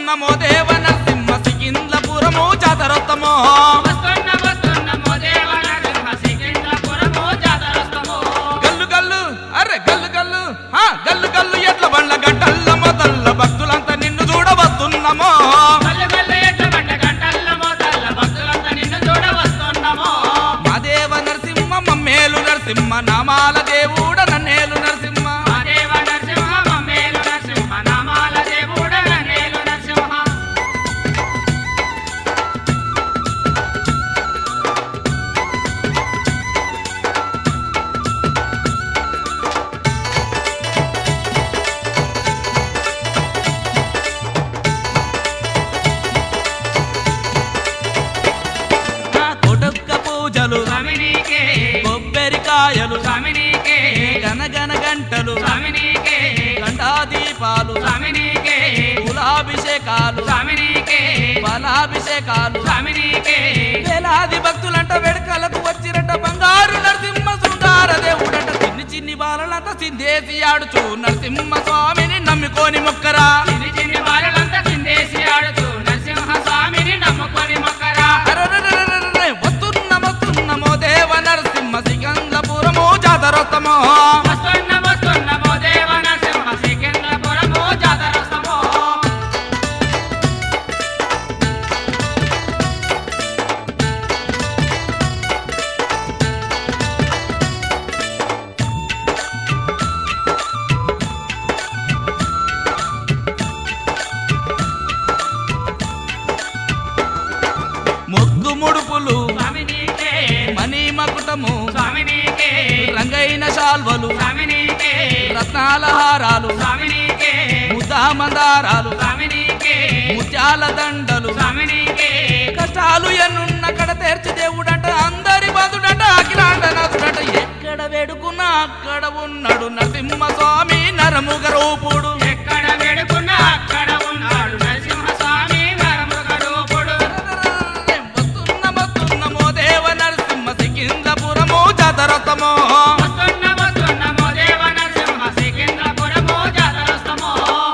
వస్తున్నమో దేవ నరసింహ సికింద్రపురము జాతరొత్తమో వస్తున్న వస్తున్నమో దేవ నరసింహ సికింద్రపురము జాతరస్తమో గల్లు గల్లు అరే గల్లు గల్లు ఆ గల్లు గల్లు ఎట్ల బండ్ల గంటల్ల మొదల్ల భక్తులంతా నిన్ను చూడవస్తున్నామో గల్లు గల్లు ఎట్ల బండ గంటల్ల మోతల్ల భక్తులంతా నిన్ను చూడ వస్తున్నామో మా దేవ నరసింహ మమ్మేలు నరసింహ నామాల దేవుడ నన్నేలు నరసింహ మా దేవ నరసింహ మమ్మేలు నరసింహ నామాల దేవుడ నేలు నరసింహ నా కొడుక్క పూజలు స్వామినికే కొబ్బరికాయలు స్వామినికే గనగన గంటలు స్వామినికే గంటా దీపాలు స్వామినికే కులాభిషేకాలు స్వామినికే బలాభిషేకాలు స్వామినికే వేలాది భక్తులంట వేడుకలకు వచ్చిరట బంగారు నరసింహ శృంగార దేవుడంట చిన్ని చిన్ని బాలలంతా సిందేసి ఆడుచు నరసింహ స్వామిని నమ్ముకోని మొక్కరా చిన్ని చిన్ని బాలలంతా చిందేసి ఆడుతూ నరసింహ స్వామిని నమ్ముకొని మొక్కరా అరెరెరెరెరెరె, వస్తున్న వస్తున్నమో దేవ నరసింహ సికంద్రపురము జాతరోత్తమో వస్తున్న వస్తున్నమో దేవ నరసింహ సికింద్రపురము జాతరస్తమో ముగ్గు ముడుపులు స్వామినికే మణి మకుటము స్వామినికే రంగైన శాల్వలు స్వామినికే రత్నాల హారాలు స్వామినికే ముద్దా మందారాలు స్వామినికే ముత్యాల దండలు స్వామినికే కష్టాలు ఎన్నున్న కడ తెర్చి దేవుడట అందరి బంధుడట అఖిలాండ నాథుడట ఎక్కడ వేడుకున్నా అక్కడ ఉన్నాడు నరసింహ స్వామి నరముగ రూపుడు ఎక్కడ వేడుకున్నా అక్కడ ఉన్నాడు నరసింహ స్వామి వరముగ రూపుడు వస్తున్న వస్తున్నమో దేవ నరసింహ సికింద్రపురము జాతరతమో వస్తున్న వస్తున్నమో దేవ నరసింహ సికింద్రపురము జాతరస్తమో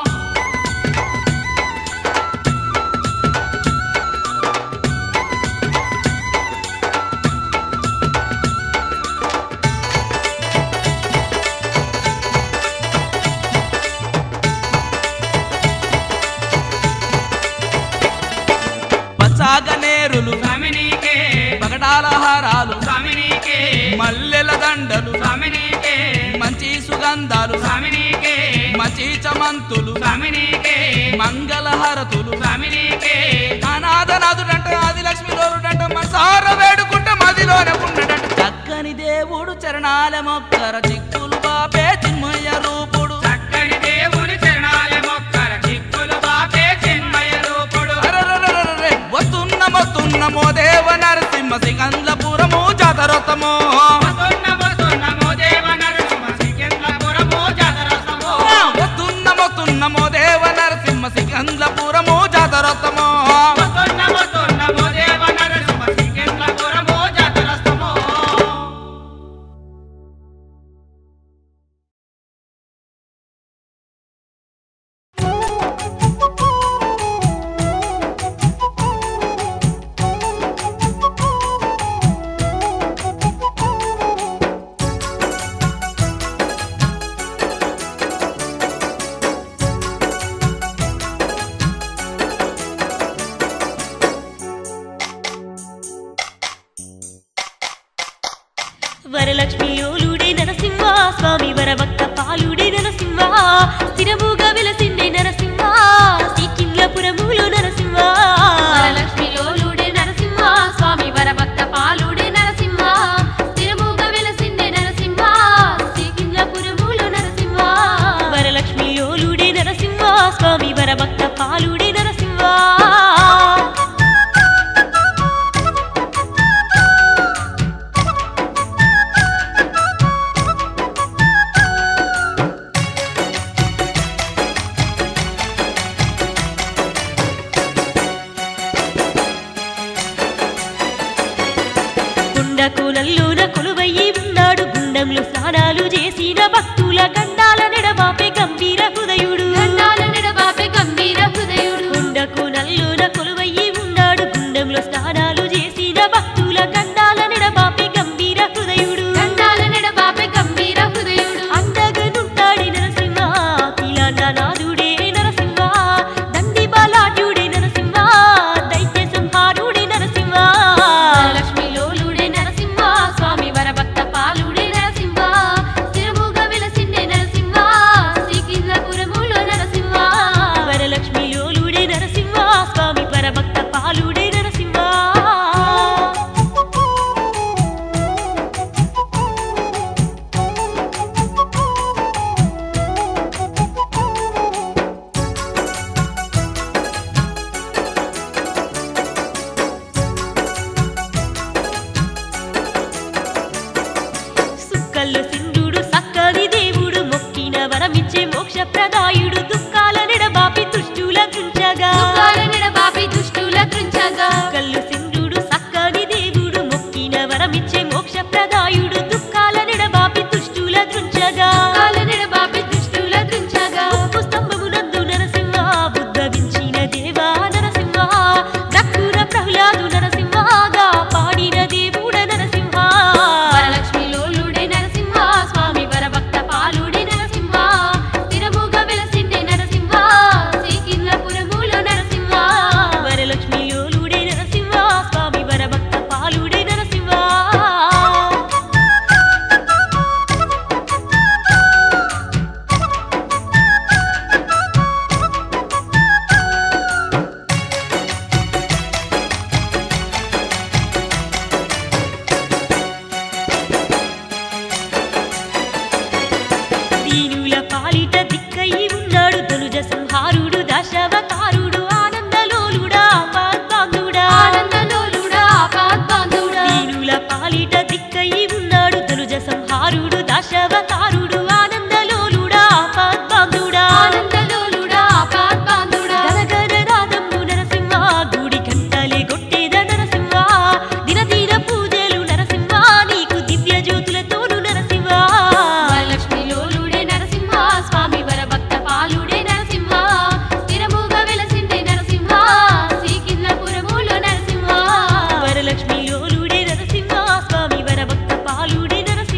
పచ్చాగ నేరులు స్వామినికే పగడాల హారాలు స్వామినికే మల్లెల దండలు స్వామినికే మంచి సుగంధాలు స్వామినికే మంచి చమంతులు స్వామినికే మంగళహారతులు స్వామినికే అనాథనాథుడంట ఆదిలక్ష్మి లోరుడంట మనసార వేడుకుంటే మదిలోనే ఉన్నడంట చక్కని దేవుడు చరణాల మొక్కర చిక్కులు బాపే చిన్మయ్య రూపుడు చక్కని దేవుని చరణాల మొక్కల చిక్కులు బాపే చిన్మయ రూపుడు అరెరెరెరెరె, వస్తున్న వస్తున్నమో దేవ నరసింహ సికంద్రపురము జాతరతమో వస్తున్న వస్తున్నమో దేవ నరసింహ సికింద్రపురము జాతరస్తమో వస్తున్న వస్తున్నమో దేవ నరసింహ సికంద్రపురము జాతరతమో వస్తున్న వస్తున్నమో దేవ నరసింహ సికింద్రపురము జాతరస్తమో వరలక్ష్మి యోలుడే నరసింహ స్వామి వరభక్త పాలుడే నరసింహ స్థిరముగా వెలసిండే నరసింహ శ్రీకింద్రపురములో నరసింహ వరలక్ష్మిలోలుడే నరసింహ స్వామి వరభక్త పాలుడే నరసింహ స్థిరముగా వెలసిండే నరసింహ శ్రీకింద్రపురములో నరసింహ వరలక్ష్మి యోలుడే నరసింహ స్వామి వరభక్త పాలుడే నరసింహ కుండకులల్లోన కొలువయ్యి ఉన్నాడు గుండంలో స్నానాలు చేసిన భక్తుల గండాల నెడబాపే గంభీర హృదయుడు గండాల నిడబాపే గంభీర హృదయుడు కుండ దీనుల పాలిట దిక్కయి ఉన్నాడు ధనుజ సంహారుడు దశవతారుడు ఆనందలోలుడా ఆపద్బాంధుడా ఆనందలోలుడా ఆపద్బాంధవుడా దీనుల పాలిట దిక్కయి ఉన్నాడు ధనుజ సంహారుడు దశవతారుడు ఆనందలోలుడా ఆపద్బాంధుడా ఆనందలోలుడా ఆపద్బాంధవుడా గనగననాదము నరసింహ గుడి గంటలే గొట్టేద నరసింహ దినదిన పూజలు నరసింహ నీకు దివ్య జ్యోతులతోను నరసింహ వరలక్ష్మి లోలుడే నరసింహ స్వామి వరభక్త పాలుడే నరసింహ స్థిరముగా వెలసిందే నరసింహ శ్రీకిన్నపురములో నరసింహ వరలక్ష్మి లోలుడే నరసింహ స్వామి వరభక్త పాలుడే నరసింహ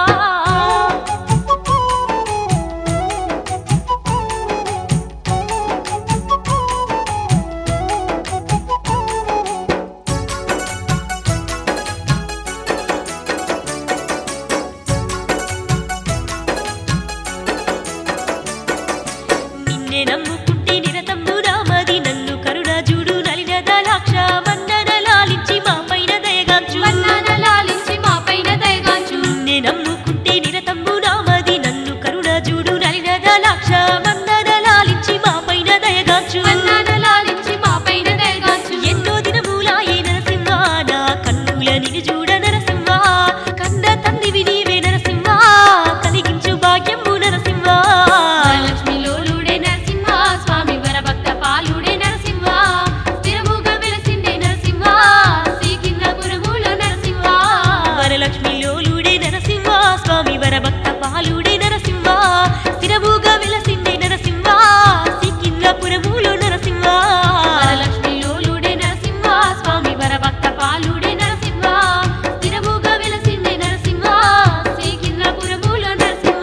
నిన్నే నమ్ముకుంటే నిరతమ్ము రామది నన్ను కరుణ చూడు నలిన దలాక్ష వందన లాలించి మా పైన దయగాంచు వన్నాన లాలించి మా పైన దయగాంచు నిన్నే నమ్ముకుంటే నిరతమ్ము రామది నన్ను కరుణ చూడు నలిన దలాక్ష వందన లాలించి మా పైన దయగాంచు వన్నాన లాలించి మా పైన దయగాంచు ఎన్నో దినములాయే నరసింహ నా కన్నుల నిన్ను చూడ నరసింహ కన్న తండ్రివి నీవే నరసింహ కలిగించు భాగ్యము నరసింహ వరలక్ష్మి లోలుడే నరసింహ స్వామి వరభక్త పాలుడే నరసింహ స్థిరముగా వెలసిందే నరసింహ శ్రీకిన్నపురములో నరసింహ వరలక్ష్మి లోలుడే నరసింహ స్వామి వరభక్త పాలుడే నరసింహ స్థిరముగా వెలసిందే నరసింహ సికింద్రపురములో నరసింహ వరలక్ష్మి లోలుడే నరసింహ స్వామి వరభక్త పాలుడే నరసింహ స్థిరముగా వెలసిందే నరసింహ శ్రీకిన్నపురములో నరసింహ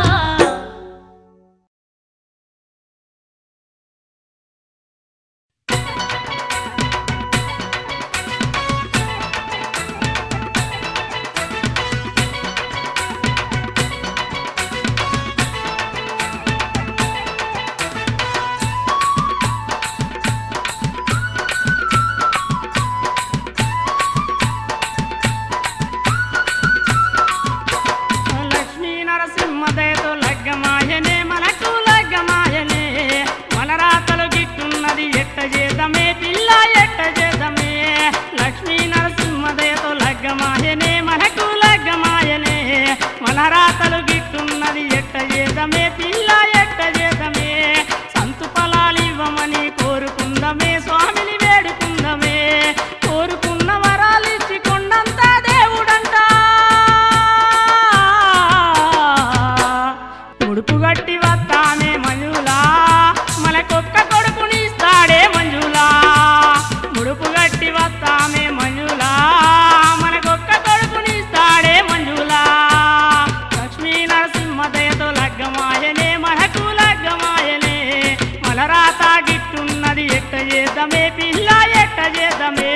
లక్ష్మీ నరసింహదయతో లగ్గమాయనే మనకు లగ్గమాయనే మన రాతలు గిట్టున్నది ఎట్ట చేద్దామే పిల్ల ఎట్ట చేద్దామే లక్ష్మీ నరసింహదయతో లగ్గమాయనే మనకు లగ్గమాయనే మన రాతలు గిట్టున్నది ఎట్ట చేద్దామే పిల్ల ఎట్ట చేద్దామే సంతు ఫలాలు ఇవ్వమని కోరుకుందమే స్వామిని వేడుకుందమే కోరుకున్న వరాలు ఇచ్చి కొండంత దేవుడంట ముడుపు గట్టి వస్తామే మంజులా మనకొక్క కొడుకునిస్తాడే మంజులా ముడుపు గట్టి వస్తామే మంజులా మనకొక్క కొడుకునిస్తాడే మంజులా లక్ష్మీ నరసింహదయతో లగ్గమాయనే మనకు లగ్గమాయనే మలరాత గిట్టున్నది ఎట్ట చేద్దామే పిల్ల ఎట్ట చేద్దామే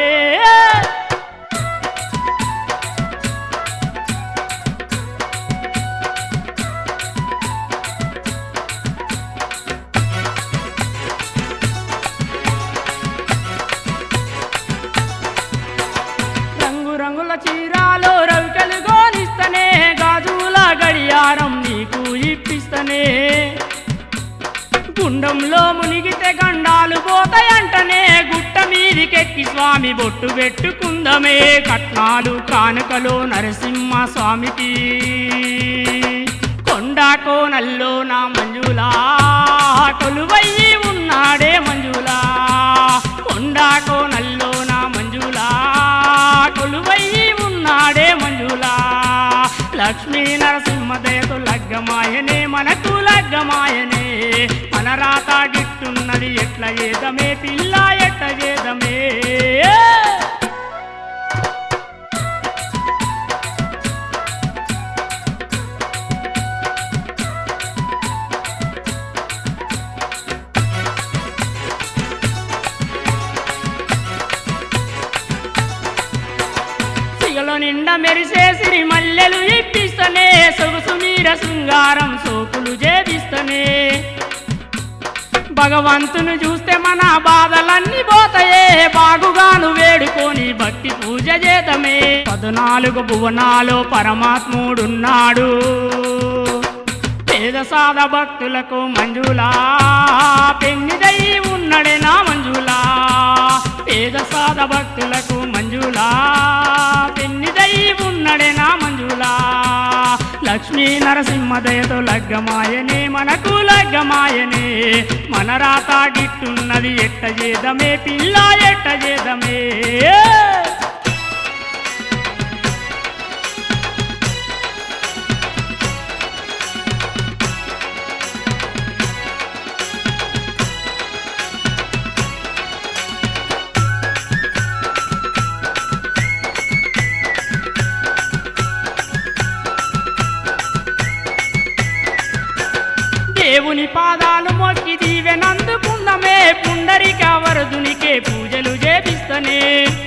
రంగు రంగుల చీరాలో రవికలు గోనిస్తనే గాజుల గడియారం నీకు ఇప్పిస్తనే గుండంలో మునిగితే గండాలు పోతాయంటనే గుట్ట మీదికెక్కి స్వామి బొట్టు పెట్టుకుందమే కట్నాలు కానుకలో నరసింహ స్వామికి కొండా కోనల్లో నా మంజులా కొలువయ్యి ఉన్నాడే మంజులా కొండా కోనల్లో నా మంజులా కొలువయ్యి ఉన్నాడే మంజులా లక్ష్మీ నరసింహదయతో లగ్గమాయనే మనకు లగ్గమాయనే మన రాత గిట్టున్నది ఎట్ల చేదమే పిల్ల ఎట్ట చేదమే సిగలో నిండా మెరిసే సిరి మల్లెలు ఇప్పిస్తనే సొగుసు మీర శృంగారం సోకులు చేదిస్తనే భగవంతుని చూస్తే మన బాధలన్నీ పోతాయే బాగుగాను వేడుకొని భక్తి పూజ చేతమే పద్నాలుగు భువనాలు పరమాత్ముడున్నాడు పేద సాద భక్తులకు మంజులా పెన్నిదై ఉన్నడే నా మంజులా పేద సాద భక్తులకు మంజులా పెన్నిదై ఉన్నడే నా మంజులా లక్ష్మీ నరసింహదయతో లగ్గమాయనే మనకు లగ్గమాయనే మన రాత గిట్టున్నది ఎట్ట చేదమే పిల్ల ఎట్ట చేదమే దేవుని పాదాలు మొక్కి దీవెనందుకున్నమే పుండరిక వరదునికే పూజలు చేపిస్తనే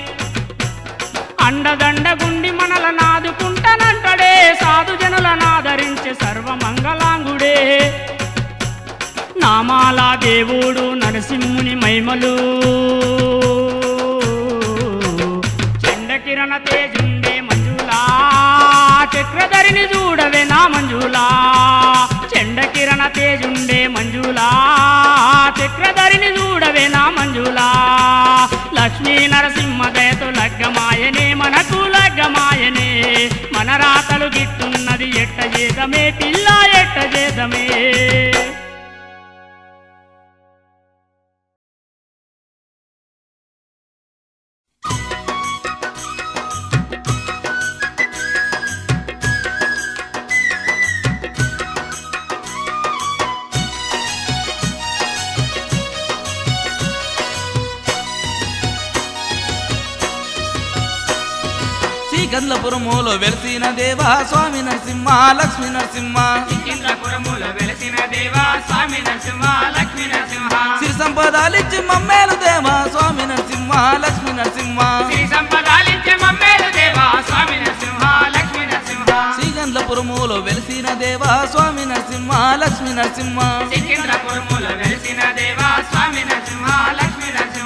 అండదండ గుండి మనల నాదుకుంటానంటడే సాధు జనులనాదరించే సర్వమంగళాంగుడే నామాల దేవుడు నరసింహుని మైమలు చండకిరణ తేజుండే మంజులా చక్రధరిని చూడవే నా మంజులా చండకిరణ తేజుండే మంజులా చక్రధరిని చూడవే నా మంజులా లక్ష్మీ నరసింహ దయతో లగ్గమాయనే మనకు లగ్గమాయనే మన రాతలు గిట్టున్నది ఎట్ట చేదమే పిల్ల ఎట్ట చేదమే శ్రీగంధపురములో వెలిసిన దేవా స్వామి నరసింహ లక్ష్మీ నరసింహ సికింద్రపురముల వెలసిన దేవా స్వామి నరసింహ లక్ష్మీ నరసింహ సిరి సంపదాలిచ్చి మమ్మేలు దేవా స్వామి నరసింహ లక్ష్మీ నరసింహ శ్రీ సంపదాలించే మమ్మేలు దేవా స్వామి నరసింహ లక్ష్మీ నరసింహ శ్రీగంధపురములో వెలిసిన దేవా స్వామి నరసింహ లక్ష్మీ నరసింహ సికింద్రపురముల వెలసిన దేవా స్వామి నరసింహ లక్ష్మీ నరసింహ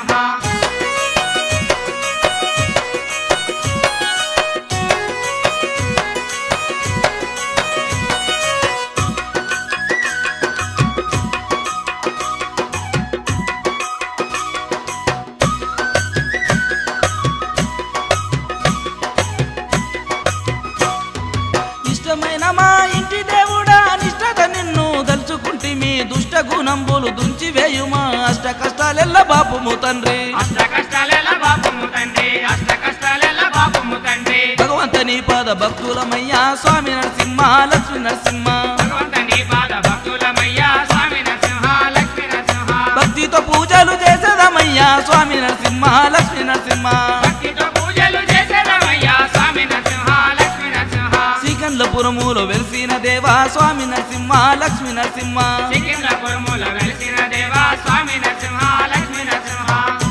ఇష్టమైన మా ఇంటి దేవుడా నిష్టత నిన్ను దలుచుకుంటే మీ దుష్ట గుణంబులు దుంచి వేయుమా అష్ట కష్టాలెల్ల బాపుము తండ్రి అష్ట కష్టాలెల్ల బాపము తండ్రి అష్ట కష్టాలెల్ల బాపము తండ్రి భగవంత నీ పాద భక్తులమయ్యా స్వామి నరసింహ లక్ష్మీ నరసింహ భగవంత నీ పాద భక్తులమయ్యా స్వామి నరసింహ లక్ష్మీ నరసింహ భక్తితో పూజలు చేసేదమయ్యా స్వామి నరసింహ లక్ష్మీ నరసింహ భక్తితో పూజలు చేసేదమయ్యా స్వామి నరసింహ లక్ష్మీ నరసింహ శ్రీకండ్లపురములో వెలిసిన దేవా స్వామి నరసింహ లక్ష్మీ నరసింహ సికింద్రపురముల వెలిసిన దేవా స్వామి నరసింహ లక్ష్మీ నరసింహ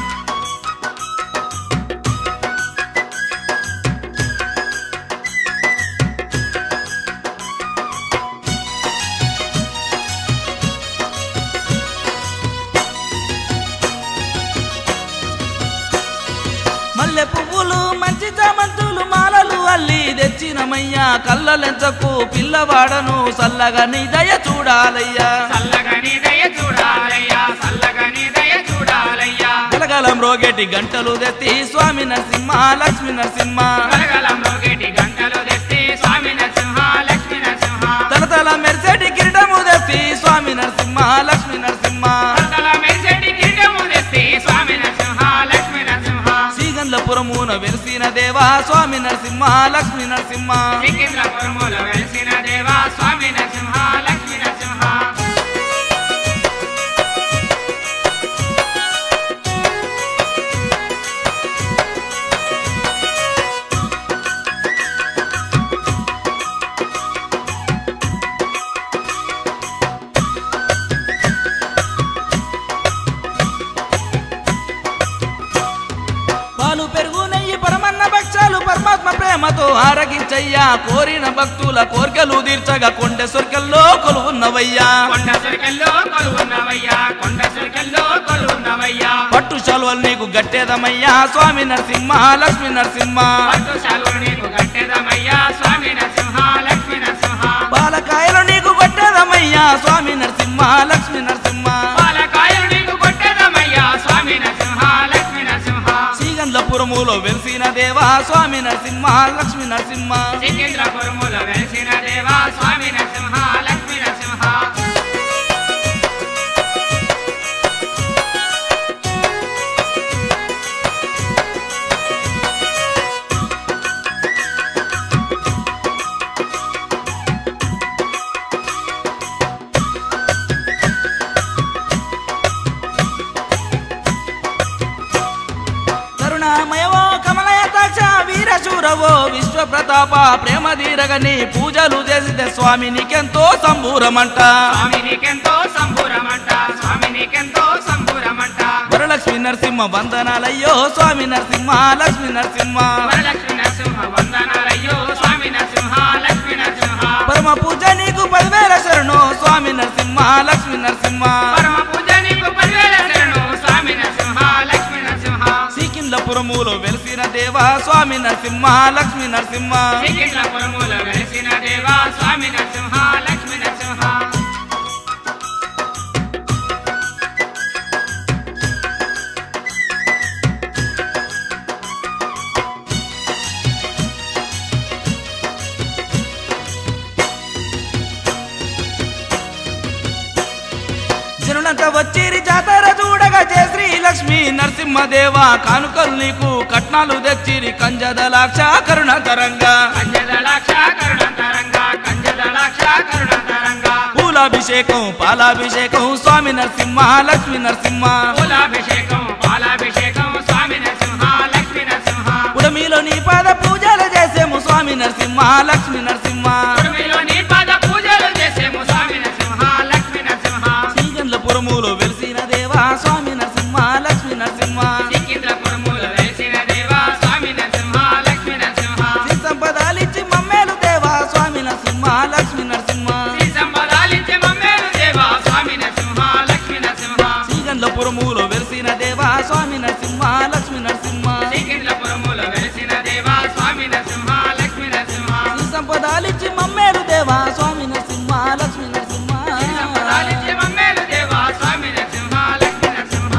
మల్లె పువ్వులు మంచి చామంతులు మాలలు అల్లి తెచ్చినమయ్యా కళ్ళలెంచకు పిల్లవాడను సల్లగా నీ దయ చూడాలయ్యా చల్లగని దయ చూడాలయ్యా చల్లగని దయ చూడాలయ్యా గలగలం రోగేటి గంటలు తెత్తి స్వామి నరసింహ లక్ష్మీ నరసింహ కలగలం రోగేటి గంటలు తెచ్చి స్వామి నరసింహ లక్ష్మీ నరసింహ తలతల మెరిసేటి కిరీటము తెత్తి స్వామి నరసింహ లక్ష్మీ నరసింహ అంతల మెరిసేటి కిరీటము తెచ్చి స్వామి నరసింహ లక్ష్మీ నరసింహ శ్రీగంధపురమున వెలిసిన దేవా స్వామి నరసింహ లక్ష్మీ నరసింహ సికింద్రపురముల వెలిసిన దేవా స్వామి నరసింహ లక్ష్మీ నరసింహ పాలు పెరుగు నెయ్యి పరమన్న భక్షాలు పరమాత్మ ప్రేమతో ఆరగించయ్యా కోరిన భక్తుల కోర్కెలు తీర్చగా కొండె సొర్కెల్లో కొలువున్నవయ్యా కొండ సురికల్లో కొలువున్నవయ్యా కొండ సురికల్లో కొలువున్నవయ్యా పట్టు శాలువలు నీకు గట్టేదమయ్యా స్వామి నరసింహ లక్ష్మీ నరసింహ పట్టు శాలువ నీకు కట్టెదమయ్యా స్వామి నరసింహ లక్ష్మీ నరసింహ పాలకాయలు నీకు కొట్టేదమయ్యా స్వామి నరసింహ లక్ష్మీ నరసింహ పాలకాయలు నీకు కొట్టేదమయ్యా స్వామి నరసింహ లక్ష్మీ నరసింహ శ్రీగంధపురములో వెలిసిన దేవా స్వామి నరసింహ లక్ష్మీ నరసింహ సికింద్రపురముల వెలిసిన దేవా స్వామి నరసింహ లక్ష్మీ నరసింహ కరుణామయవో కమలయతాక్ష వీరశూరవో విశ్వ ప్రతాప ప్రేమ దీరగని పూజలు చేసితే స్వామి నీకెంతో సంబూరమంట స్వామి నీకెంతో సంబూరమంట స్వామి నీకెంతో సంబూరమంట వరలక్ష్మి నరసింహ వందనాలయ్యో స్వామి నరసింహ లక్ష్మీ నరసింహ వరలక్ష్మి నరసింహ వందనాలయ్యో స్వామి నరసింహ లక్ష్మీ నరసింహ పరమ పూజ నీకు పదివేల శరణు స్వామి నరసింహ లక్ష్మీ నరసింహ పరమ పూజ నీకు పదివేల శరణు స్వామి నరసింహ లక్ష్మీ నరసింహ శ్రీకింద్రపురములో వెలిసిన దేవా స్వామి నరసింహ లక్ష్మీ నరసింహ శ్రీకృష్ణపురముల వెలిసిన దేవా స్వామి నరసింహ లక్ష్మీ నరసింహ జనులంతా వచ్చిరి జాతర చూడగా జయ శ్రీ లక్ష్మీ నరసింహదేవ కానుకలు నీకు కట్నాలు తెచ్చిరి కంజదలాక్ష కరుణ తరంగా కంజదళాక్ష కరుణాంతరంగ కంజదళాక్ష కరుణాంతరంగ పూలాభిషేకం పాలాభిషేకం స్వామి నరసింహ లక్ష్మీ నరసింహ పూలాభిషేకం పాలాభిషేకం స్వామి నరసింహ లక్ష్మీ నరసింహ పుడమిలో నీ పాద పూజలు చేసేము స్వామి నరసింహ లక్ష్మీ నరసింహ ఉడుమిలో నీ పాద పూజలు చేసేము స్వామి నరసింహ లక్ష్మీ నరసింహ శ్రీగంధ్రపురములో వెలిసిన దేవా స్వామి నరసింహ లక్ష్మీ నరసింహ సికింద్రపురముల వెలిసిన దేవా స్వామి నరసింహ లక్ష్మీ నరసింహ శ్రీ సంపదాలిచ్చి మమ్మేలు దేవా స్వామి నరసింహ లక్ష్మీ నరసింహ శ్రీ సంపదాలించే మమ్మేలు దేవా స్వామి నరసింహ లక్ష్మీ నరసింహ శ్రీగంధ్రపురములో వెలిసిన దేవా స్వామి నరసింహ లక్ష్మీ నరసింహ సికింద్రపురముల వెలిసిన దేవా స్వామి నరసింహ లక్ష్మీ నరసింహ శ్రీ సంపదాలిచ్చి మమ్మేలు దేవా స్వామి నరసింహ లక్ష్మీ నరసింహ శ్రీ సంపదాలించే మమ్మేలు దేవా స్వామి నరసింహ లక్ష్మీ నరసింహ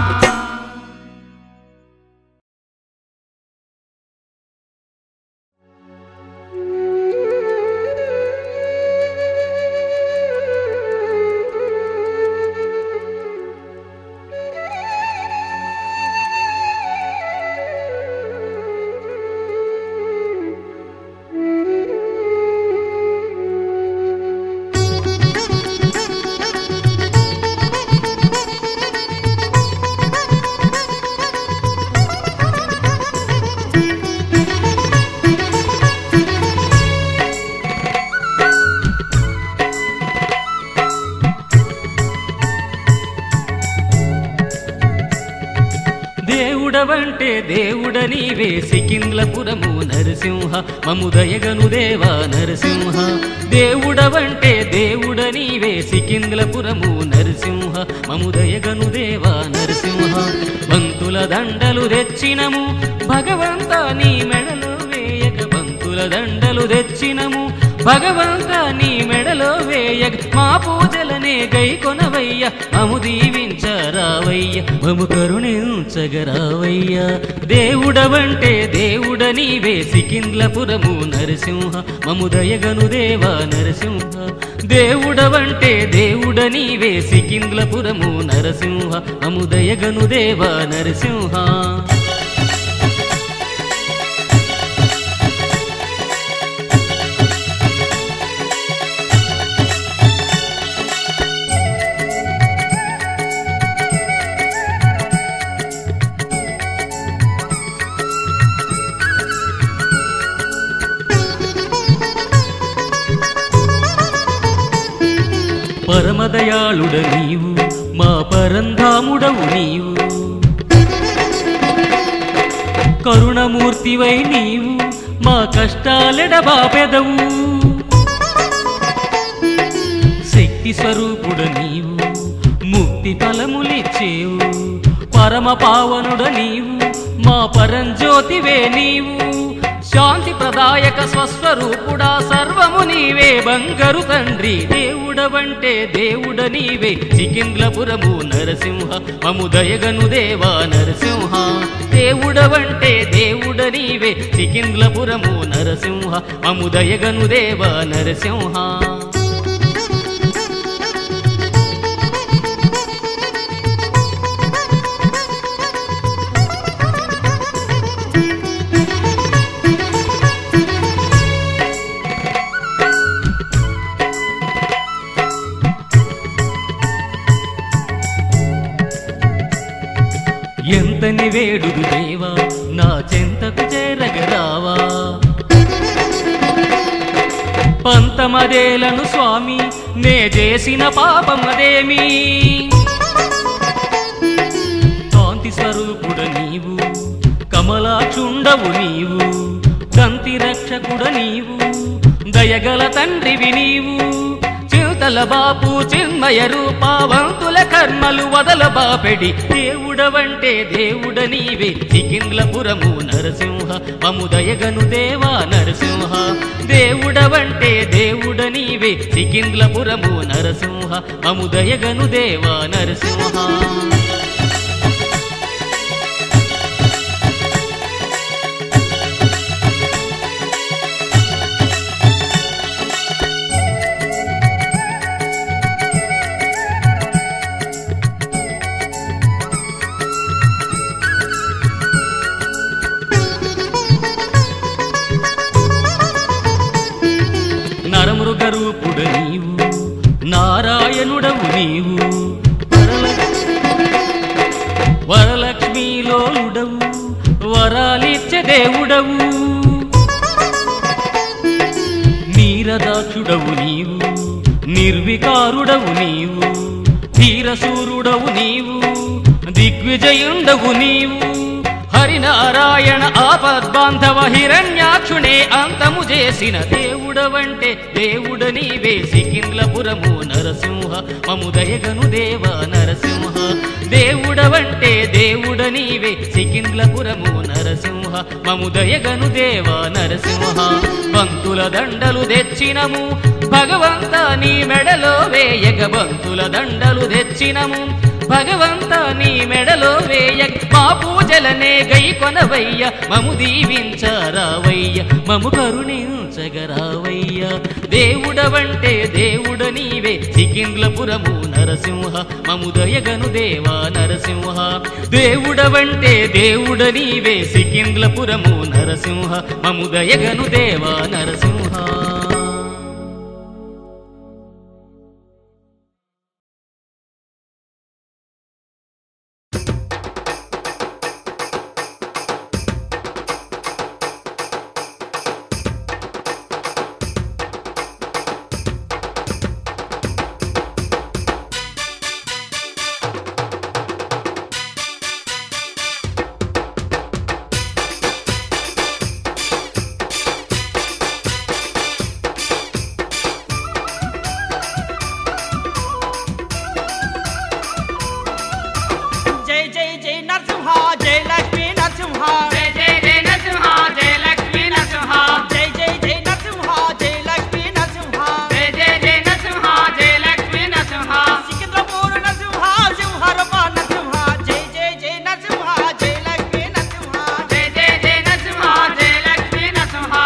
దేవుడవంటే దేవుడ నీవే సికింద్లపురము నరసింహ మముదయగను దేవా నరసింహ దేవుడవంటే దేవుడ నీవే సికింద్లపురము నరసింహ మముదయగను దేవా నరసింహ బంతుల దండలు తెచ్చినము భగవంత నీ మెడలో వేయక బంతుల దండలు తెచ్చినము భగవంత నీ మెడలో వేయక మా పూజలనే గైకొనవయ్య మము దీవించరావయ్య మము కరుణించగరావయ్య దేవుడవంటే దేవుడ నీవే సికింద్లపురము నరసింహ మము దయగను దేవా నరసింహ దేవుడవంటే దేవుడ నీవే సికింద్లపురము నరసింహ మము దయగను దేవా నరసింహ పరమదయాళుడ నీవు మా పరంధాముడవు నీవు కరుణమూర్తివై నీవు మా కష్టాలెడబాపెదవు శక్తి స్వరూపుడ నీవు ముక్తి ఫలములిచ్చేవు పరమ పావనుడ నీవు మా పరంజ్యోతివే నీవు శాంతి ప్రదాయక స్వస్వరూపుడా సర్వము నీవే బంగారు తండ్రి దేవుడవంటే దేవుడ నీవే సికింద్లపురము నరసింహ మము దయగను దేవా నరసింహ దేవుడవంటే దేవుడ నీవే సికింద్లపురము నరసింహ మము దయగను దేవా నరసింహ ఎంతని వేడుదు దేవా నా చెంతకు చేరగరావా పంతమదేలను స్వామి నే చేసిన పాపమదేమి కాంతి స్వరూపుడ నీవు కమలాక్షుండవు నీవు కంతి రక్షకుడ నీవు దయగల తండ్రివి నీవు చింతల బాపు చిన్మయ రూపావంతుల కర్మలు వదల బాపెడి దేవుడవంటే దేవుడ నీవే సికింద్లపురము నరసింహ మము దయగను దేవా నరసింహ దేవుడవంటే దేవుడ నీవే సికింద్లపురము నరసింహ మము దయగను దేవా నరసింహ నరమృగ రూపుడ నీవు నారాయణుడవు నీవు వరల- వరలక్ష్మీలోలుడవు వరాలిచ్చే దేవుడవు నీరదాక్షుడవు నీవు నిర్వికారుడవు నీవు ధీరసూరుడవు నీవు దిగ్విజయుండవు నీవు హరినారాయణ ఆపద్బాంధవ హిరణ్యాక్షునే అంతము చేసిన దేవుడవంటే దేవుడ నీవే సికింద్లపురము నరసింహ మము దయగను దేవ నరసింహ దేవుడవంటే దేవుడ నీవే సికింద్లపురము నరసింహ మము దయగను దేవ నరసింహ బంతుల దండలు తెచ్చినము భగవంత నీ మెడలో వేయగ బంతుల దండలు తెచ్చినము భగవంత నీ మెడలో వేయ మా పూజలనే గై కొనవయ్య మము దీవించరావయ్య మము కరుణించగరావయ్య దేవుడవంటే దేవుడ నీవే సికింద్లపురము నరసింహ మము దయగను దేవా నరసింహ దేవుడవంటే దేవుడ నీవే సికింద్లపురము నరసింహ మము దయగను దేవా నరసింహ జై జై జై నరసింహ జై లక్ష్మీ నరసింహ జై జై జై నరసింహ జై లక్ష్మీ నరసింహ జై జై జై నరసింహ జై లక్ష్మీ నరసింహ జై జై జై నరసింహ జై లక్ష్మీ నరసింహ సికింద్రపూర్ నరసింహ సింహరూప నరసింహ జై జై జై నరసింహ జై లక్ష్మీ నరసింహ జై జై జై నరసింహ జై లక్ష్మీ నరసింహ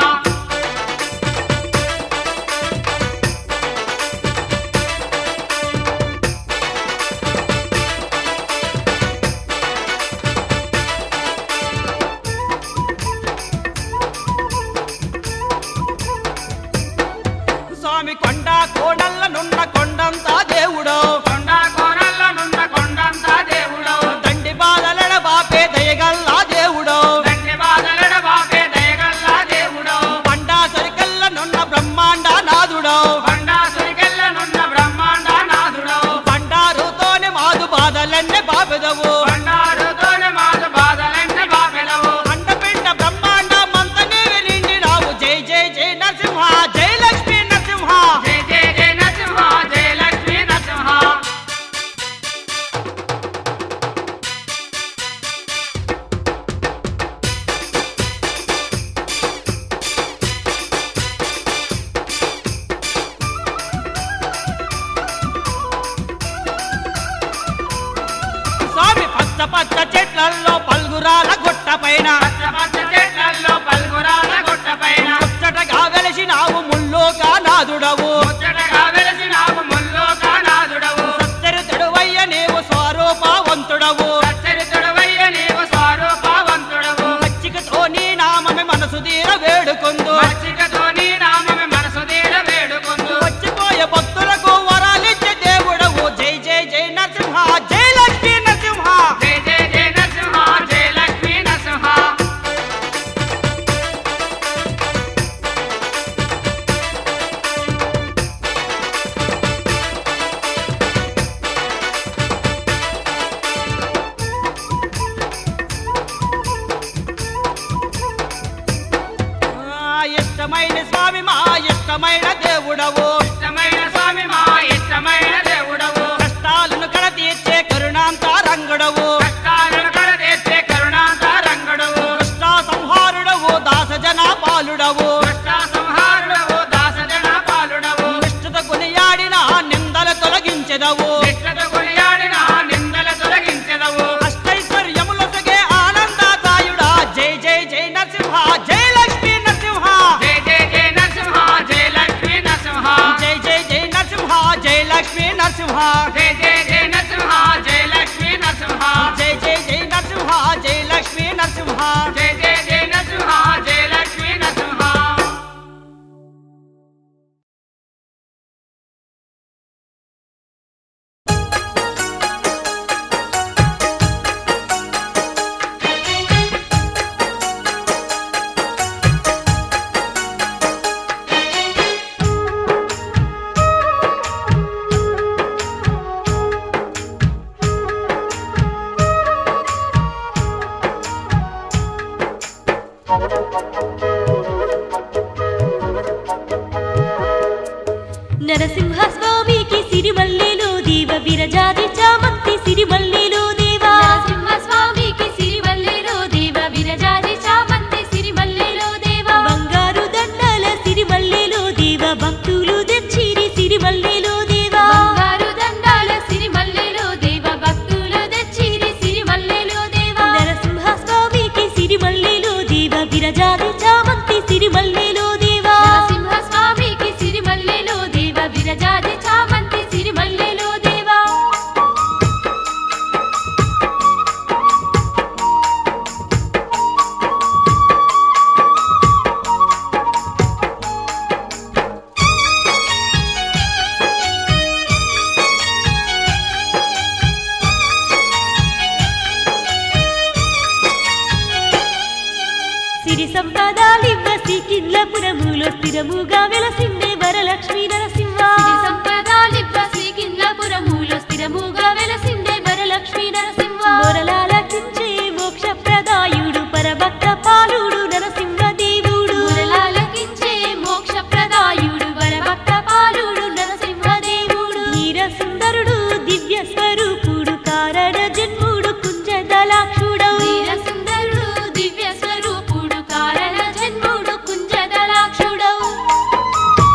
పచ్చ పచ్చ చెట్లల్లో పల్గురాల గుట్ట పైన పచ్చ పచ్చ చెట్లల్లో పల్గురాల గుట్ట పైన ముచ్చటగా వెలిసినావు ముల్లోగా నాదుడవు ముచ్చటగా వెలసినావు ముల్లోకానాథుడవు సచ్చరితడువయ్య నీవు స్వరూపవంతుడవు సచ్చరితుడవయ్య నీవు స్వరూపవంతుడవు మచ్చికతో నీ నామమే మనసు తీర వేడుకొందు మచ్చికతో నీ నామమే మనసు తీర వేడుకొందు వచ్చిపోయే భక్తులకు వరాలిచ్చే దేవుడవు జై జై జై నరసింహ జై లక్ష్మీ నరసింహ జై జై జై నరసింహ జై లక్ష్మీ నరసింహ ఆ, ఇష్టమైన స్వామి మా ఇష్టమైన దేవుడవు ఇష్టమైన స్వామి మా ఇష్టమైన దేవుడవు కష్టాలను కడ తీర్చే కరుణాంత రంగుడవు కష్టాలను కడతీర్చే కరుణాంత రంగుడవు కృష్ణ సంహారుడవు దాస జన పాలుడవు కష్ట సంహారుడవు దాసజన పాలుడవు నిష్ఠత కొనియాడిన నిందలు తొలగించెదవు నిష్ఠత కొనియాడిన నిందల తొలగించెదవు అష్టైశ్వర్యములొసగే ఆనందదాయుడా జై జై జై నరసింహ జై లక్ష్మీ నరసింహ జై జై జై నరసింహ జై లక్ష్మీ నరసింహ జై జై జై నరసింహ జై లక్ష్మీ నరసింహ జై జై జై నరసింహ జై లక్ష్మీ నరసింహ జై జై జై నరసింహ జై లక్ష్మీ నరసింహ జై జై జై నరసింహ జై లక్ష్మీ నరసింహ నరసింహ స్వామికి సిరిమల్లెలో దేవ విరజాది చామంతి సిరిమల్లెలో దేవా నరసింహ స్వామికి సిరిమల్లెలో దేవ విరజాజి చామంతి సిరిమల్లెలో దేవా బంగారు దండాల సిరిమల్లెలో దేవ భక్తులు తెచ్చిరి సిరిమల్లెలో దేవా బంగారు దండాల సిరిమల్లెలో దేవ భక్తులు తెచ్చిరి సిరిమల్లెలో దేవా నరసింహ స్వామికి సిరిమల్లెలో దేవ విరజాది చామంతి సిరిమల్లెలో దేవా నరసింహ స్వామికి సిరిమల్లెలో దేవ విరజాజి చామంతి సిరిమల్లెలో దేవా సిరి సంపదాలివ్వ సికింద్లపురములో స్థిరముగా వెలసిండే వరలక్ష్మీ నరసింహ సిరి సంపదాలివ్వ శ్రీకింద్లపురములో స్థిరముగా వెలసిండే వరలక్ష్మీ నరసింహ మొరలాలకించే మోక్ష ప్రదాయుడు పరభక్త పాలుడు నరసింహ దేవుడు మురళాలకించే మోక్ష ప్రదాయుడు వరభక్త పాలుడు నరసింహ దేవుడు వీర సుందరుడు దివ్య స్వరూపుడు కారణ జన్ముడు కుంజదలాక్షుడు వీర సుందరుడు దివ్య స్వరూపుడు కారణ జన్ముడు కుంజదలాక్షుడవు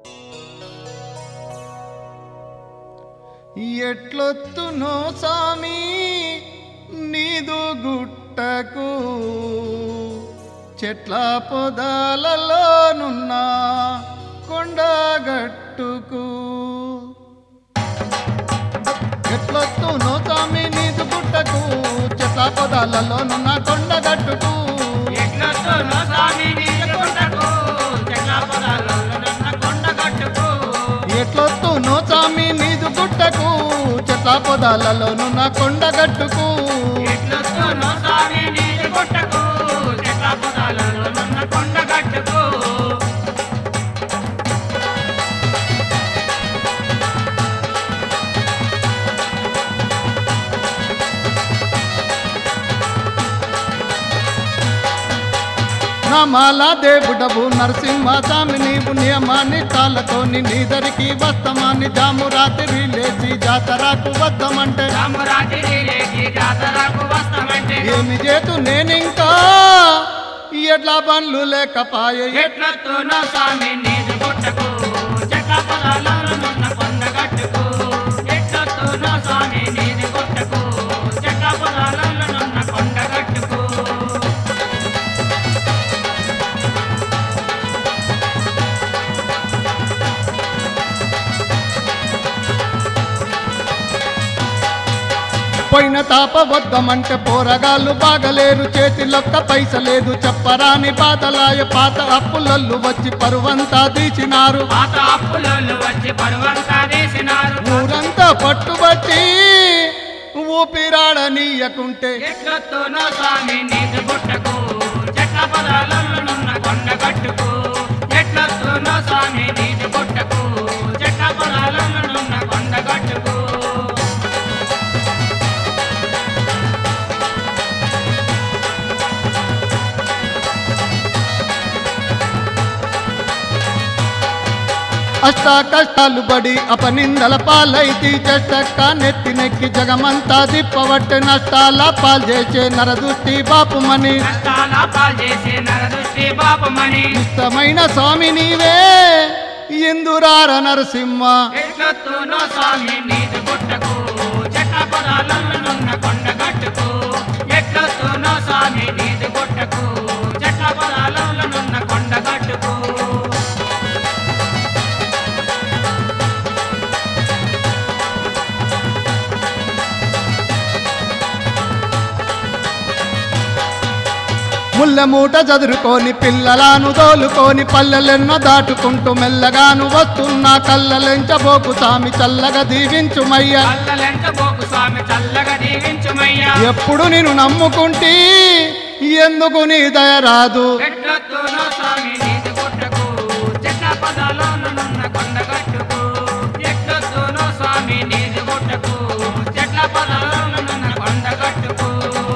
ఎట్లొత్తునో సామి నీదు గుట్టకు చెట్ల పొదలలోనున్న కొండగట్టుకు ఎట్లొత్తునో సామి నీదు గుట్టకు చెట్ల పొదలలోనున్న కొండగట్టుకు ఎట్లొత్తునో స్వామి నీదు గుట్టకు, చెట్ల పొదలలోనున్న కొండగట్టుకు. ఎట్లొత్తునో సామి నీదు గుట్టకు చెట్ల పొదలలోనున్న కొండగట్టుకు ఎట్లొత్తునో స్వామి నీదు గుట్టకు, చెట్ల పొదలలోనున్న కొండగట్టుకు. నమాల దేవుడవు నరసింహ స్వామి నీవు నియమాన్ని తాళ్ళతో నీదరికి వస్తమాని జాము రాత్రి లేచి జాతరకు వద్దమంటే రామరాత్రి లేచి జాతరకు వస్తామంటే ఏమి చేతు నేనింకా ఎట్లా బండ్లు లేకపాయే ఎట్లొత్తునో స్వామి నీదు గుట్టకు, చెట్ల పొదలలోనున్న కొండగట్టుకు. ఎట్లొత్తునో స్వామి నీదు గుట్టకు, చెట్ల పొదలలోనున్న కొండగట్టుకు. పోయిన తాప వద్దమంటే పోరగాళ్ళు బాగలేరు చేతిలొక్క పైస లేదు చెప్పరాని బాధలాయ పాత అప్పులల్లు వచ్చి పరువంతా తీసినారు పాత అప్పులోళ్ళు వచ్చి పరువంతా వేసినారు ఊరంతా పట్టుబట్టి ఊపిరాడనీయకుంటే ఎట్లొత్తునో స్వామి నీదు గుట్టకు చెట్ల పొదలలోనున్న కొండగట్టుకు ఎట్లొత్తునో స్వామి నీదు గుట్టకు చెట్ల పొదలలోనున్న కొండగట్టుకు అష్ట కష్టాలు పడి అపనిందల పాలైతి చెట్టక్క నెత్తి నెక్కి జగమంతా దిప్పవట్టే నష్టాల పాలు చేసే నరదృష్టి బాపుమని కష్టాల పాలు చేసే నరదృష్టి పాపమని ఇష్టమైన స్వామి నీవే ఇందురార నరసింహ ఎట్లొత్తునో స్వామి నీదు గుట్టకు చెట్ల పొదలలోనున్న కొండగట్టుకు ఎట్లొత్తునో స్వామి నీదు గుట్టకు చెట్ల పొదలలోనున్న కొండగట్టుకు ముళ్ళ మూట చదురుకొని పిల్లలను దోలుకొని పల్లెలెన్నో దాటుకుంటూ మెల్లగాను వస్తున్నా కళ్ళలెంచబోకు సామి చల్లగా దీవించుమయ్య అల్లలెంత బోకు స్వామి చల్లగా దీవించుమయ్యా ఎప్పుడు నేను నమ్ముకుంటే ఎందుకు నీ దయ రాదు ఎట్లొత్తునో స్వామి నీది గుట్టకు చెట్ల పదాలోనున్న కొండగట్టుకు ఎట్లొత్తునో స్వామి నీది గుట్టకు చెట్ల పదాలోనున్న కొండగట్టుకు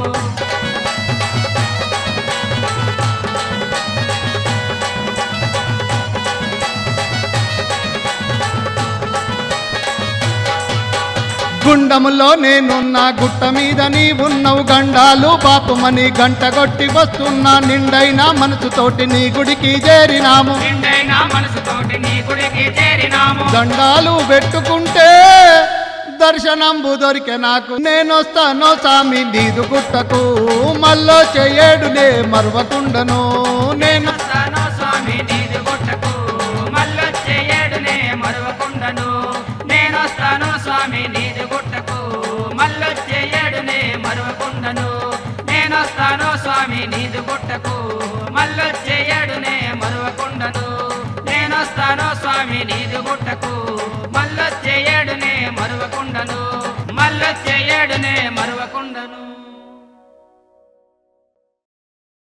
గుండములో నేనున్న గుట్ట మీద నీవున్నవు గండాలు బాపుమని గంట కొట్టి వస్తున్నా నిండైన మనసుతోటి నీ గుడికి చేరినాము నిండైన మనసుతోటి నీ గుడికి చేరినాము దండాలు పెట్టుకుంటే దర్శనంబు దొరికే నాకు నేనొస్తాను సామి నీదు గుట్టకు మల్లో చేయడునే మరవకుండను నేను వస్తానో స్వామి నీది గుట్టకు మళ్ళొచ్చే ఏడునే మరువకుండను నేనొస్తాను స్వామి నీది గుట్టకు మళ్ళొచ్చే ఏడునే మరువకుండను నేనొస్తాను స్వామి నీది గుట్టకు మళ్ళొచ్చే ఏడునే మరువకుండను నేనొస్తాను స్వామి నీది గుట్టకు మళ్ళొచ్చే ఏడునే మరువకుండను మళ్ళొచ్చే ఏడునే మరువకుండను